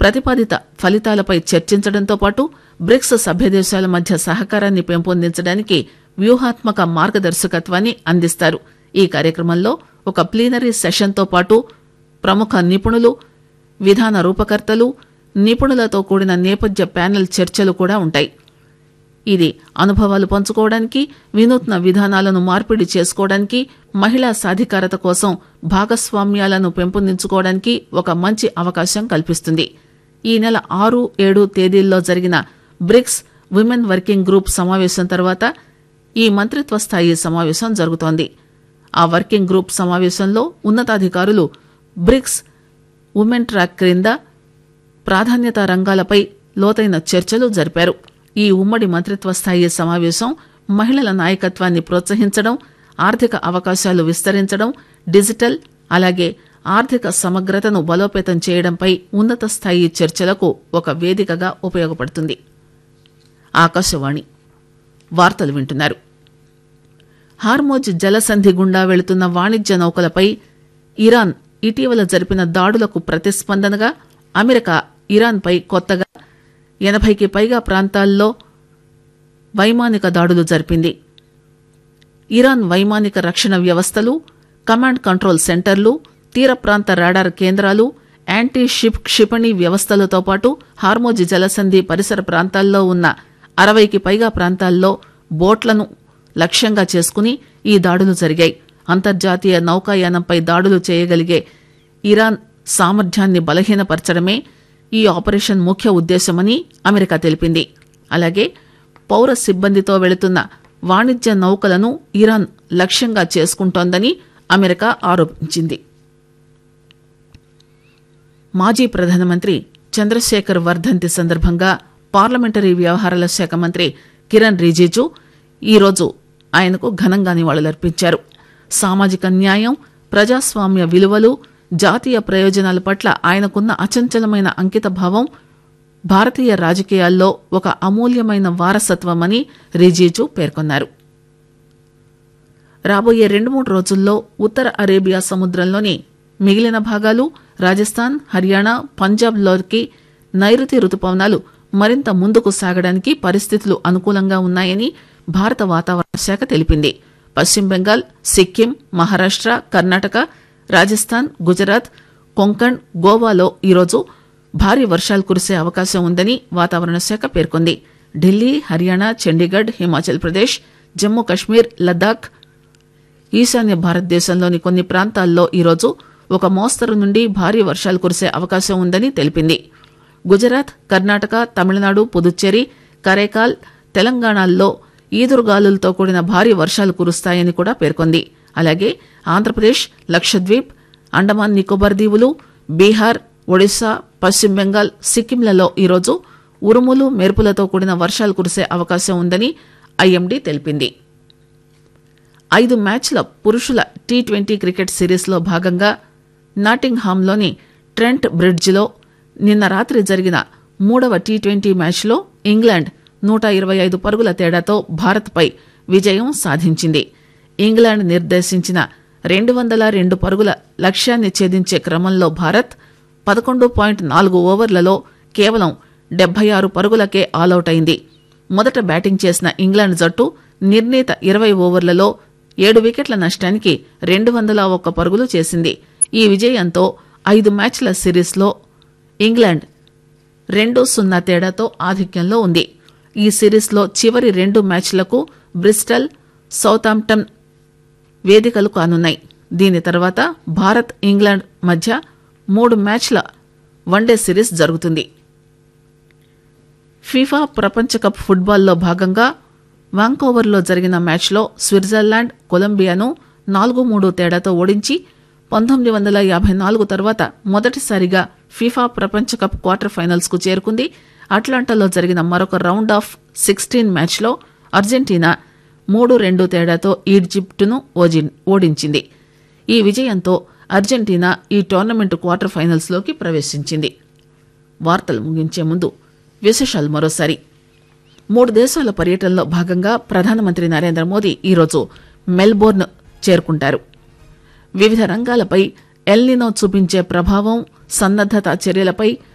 ప్రతిపాదిత ఫలితాలపై చర్చించడంతో పాటు బ్రిక్స్ సభ్యదేశాల మధ్య సహకారాన్ని పెంపొందించడానికి వ్యూహాత్మక మార్గదర్శకత్వాన్ని అందిస్తారు ఈ కార్యక్రమంలో ఒక ప్లీనరీ సెషన్తో పాటు ప్రముఖ నిపుణులు విధాన రూపకర్తలు నిపుణులతో కూడిన నేపథ్య ప్యానెల్ చర్చలు కూడా ఉంటాయి ఇది అనుభవాలు పంచుకోవడానికి వినూత్న విధానాలను మార్పిడి చేసుకోవడానికి మహిళా సాధికారత కోసం భాగస్వామ్యాలను పెంపొందించుకోవడానికి ఒక మంచి అవకాశం కల్పిస్తుంది ఈ నెల ఆరు ఏడు తేదీల్లో జరిగిన బ్రిక్స్ విమెన్ వర్కింగ్ గ్రూప్ సమావేశం తర్వాత ఈ మంత్రిత్వ స్థాయి సమావేశం జరుగుతోంది ఆ వర్కింగ్ గ్రూప్ సమావేశంలో ఉన్నతాధికారులు బ్రిక్స్ ఉమెన్ ట్రాక్ క్రింద ప్రాధాన్యత రంగాలపై లోతైన చర్చలు జరిపారు ఈ ఉమ్మడి మంత్రిత్వ స్థాయి సమావేశం మహిళల నాయకత్వాన్ని ప్రోత్సహించడం ఆర్థిక అవకాశాలు విస్తరించడం డిజిటల్ అలాగే ఆర్థిక సమగ్రతను బలోపేతం చేయడంపై ఉన్నత స్థాయి చర్చలకు ఒక వేదికగా ఉపయోగపడుతుంది ఆకాశవాణి వార్తలు వింటున్నారు హార్మోజ్ జలసంధి గుండా వెళుతున్న వాణిజ్య నౌకలపై ఇరాన్ ఇటీవల జరిపిన దాడులకు ప్రతిస్పందనగా అమెరికా ఇరాన్పై కొత్తగా ఎనభైకి పైగా ప్రాంతాల్లో వైమానిక దాడులు జరిపింది ఇరాన్ వైమానిక రక్షణ వ్యవస్థలు కమాండ్ కంట్రోల్ సెంటర్లు తీర ప్రాంత రాడార్ కేంద్రాలు యాంటీ షిప్ క్షిపణి వ్యవస్థలతో పాటు హార్మోజ్ జలసంధి పరిసర ప్రాంతాల్లో ఉన్న అరవైకి పైగా ప్రాంతాల్లో బోట్లను లక్ష్యంగా చేసుకుని ఈ దాడులు జరిగాయి అంతర్జాతీయ నౌకాయానంపై దాడులు చేయగలిగే ఇరాన్ సామర్థ్యాన్ని బలహీనపరచడమే ఈ ఆపరేషన్ ముఖ్య ఉద్దేశమని అమెరికా తెలిపింది అలాగే పౌర సిబ్బందితో వెళుతున్న వాణిజ్య నౌకలను ఇరాన్ లక్ష్యంగా చేసుకుంటోందని అమెరికా ఆరోపించింది మాజీ ప్రధానమంత్రి చంద్రశేఖర్ వర్ధంతి సందర్భంగా పార్లమెంటరీ వ్యవహారాల శాఖ మంత్రి కిరణ్ రిజిజు ఈరోజు ఆయనకు ఘనంగా నివాళులర్పించారు సామాజిక న్యాయం ప్రజాస్వామ్య విలువలు జాతీయ ప్రయోజనాల పట్ల ఆయనకున్న అచంచలమైన అంకితభావం భారతీయ రాజకీయాల్లో ఒక అమూల్యమైన వారసత్వమని రిజిజు పేర్కొన్నారు రాబోయే రెండు మూడు రోజుల్లో ఉత్తర అరేబియా సముద్రంలోని మిగిలిన భాగాలు రాజస్థాన్ హర్యానా పంజాబ్లోకి నైరుతి రుతుపవనాలు మరింత ముందుకు సాగడానికి పరిస్థితులు అనుకూలంగా ఉన్నాయని భారత వాతావరణ శాఖ తెలిపింది పశ్చిమ బెంగాల్ సిక్కిం మహారాష్ట కర్ణాటక రాజస్థాన్ గుజరాత్ కొంకణ్ గోవాలో ఈరోజు భారీ వర్షాలు కురిసే అవకాశం ఉందని వాతావరణ శాఖ పేర్కొంది ఢిల్లీ హర్యానా చండీగఢ్ హిమాచల్ ప్రదేశ్ జమ్మూ కశ్మీర్ లద్దాఖ్ ఈశాన్య భారతదేశంలోని కొన్ని ప్రాంతాల్లో ఈరోజు ఒక మోస్తరు నుండి భారీ వర్షాలు కురిసే అవకాశం ఉందని తెలిపింది గుజరాత్ కర్ణాటక తమిళనాడు పుదుచ్చేరి కరైకాల్ తెలంగాణల్లో ఈదురుగాలులతో కూడిన భారీ వర్షాలు కురుస్తాయని కూడా పేర్కొంది అలాగే ఆంధ్రప్రదేశ్ లక్షద్వీప్ అండమాన్ నికోబార్ దీవులు బీహార్ ఒడిశా పశ్చిమ బెంగాల్ సిక్కింలలో ఈరోజు ఉరుములు మెరుపులతో కూడిన వర్షాలు కురిసే అవకాశం ఉందని ఐఎండీ తెలిపింది ఐదు మ్యాచ్ల పురుషుల టీ ట్వంటీ క్రికెట్ సిరీస్లో భాగంగా నాటింగ్హామ్లోని ట్రెంట్ బ్రిడ్జిలో నిన్న రాత్రి జరిగిన మూడవ టీ ట్వంటీ మ్యాచ్లో ఇంగ్లాండ్ నూట ఇరవై ఐదు పరుగుల తేడాతో భారత్పై విజయం సాధించింది ఇంగ్లాండ్ నిర్దేశించిన రెండు వందల రెండు పరుగుల లక్ష్యాన్ని ఛేదించే క్రమంలో భారత్ పదకొండు పాయింట్ నాలుగు ఓవర్లలో కేవలం డెబ్బై ఆరు పరుగులకే ఆలౌట్ అయింది మొదట బ్యాటింగ్ చేసిన ఇంగ్లాండ్ జట్టు నిర్ణీత ఇరవై ఓవర్లలో ఏడు వికెట్ల నష్టానికి రెండు వందల ఒక్క పరుగులు చేసింది ఈ విజయంతో ఐదు మ్యాచ్ల సిరీస్లో ఇంగ్లాండ్ రెండు సున్నా తేడాతో ఆధిక్యంలో ఉంది ఈ సిరీస్లో చివరి రెండు మ్యాచ్లకు బ్రిస్టల్ సౌతాంప్టన్ వేదికలు కానున్నాయి దీని తర్వాత భారత్ ఇంగ్లాండ్ మధ్య మూడు మ్యాచ్ల వన్డే సిరీస్ జరుగుతుంది ఫీఫా ప్రపంచ కప్ ఫుట్బాల్లో భాగంగా వాంకోవర్లో జరిగిన మ్యాచ్లో స్విట్జర్లాండ్ కొలంబియాను నాలుగు మూడు తేడాతో ఓడించి పంతొమ్మిది వందల యాభై నాలుగు తర్వాత మొదటిసారిగా ఫీఫా ప్రపంచ కప్ క్వార్టర్ ఫైనల్స్ కు చేరుకుంది అట్లాంటాలో జరిగిన మరొక రౌండ్ ఆఫ్ సిక్స్టీన్ మ్యాచ్లో అర్జెంటీనా మూడు రెండు తేడాతో ఈజిప్టును ఓజి- ఓడించింది ఈ విజయంతో అర్జెంటీనా ఈ టోర్నమెంట్ క్వార్టర్ ఫైనల్స్ లోకి ప్రవేశించింది వార్తలు ముగించే ముందు విశేషాలు మరోసారి మూడు దేశాల పర్యటనలో భాగంగా ప్రధానమంత్రి నరేంద్ర మోదీ ఈరోజు మెల్బోర్న్ చేరుకుంటారు వివిధ రంగాలపై ఎల్నినో చూపించే ప్రభావం సన్నద్దత చర్యలపై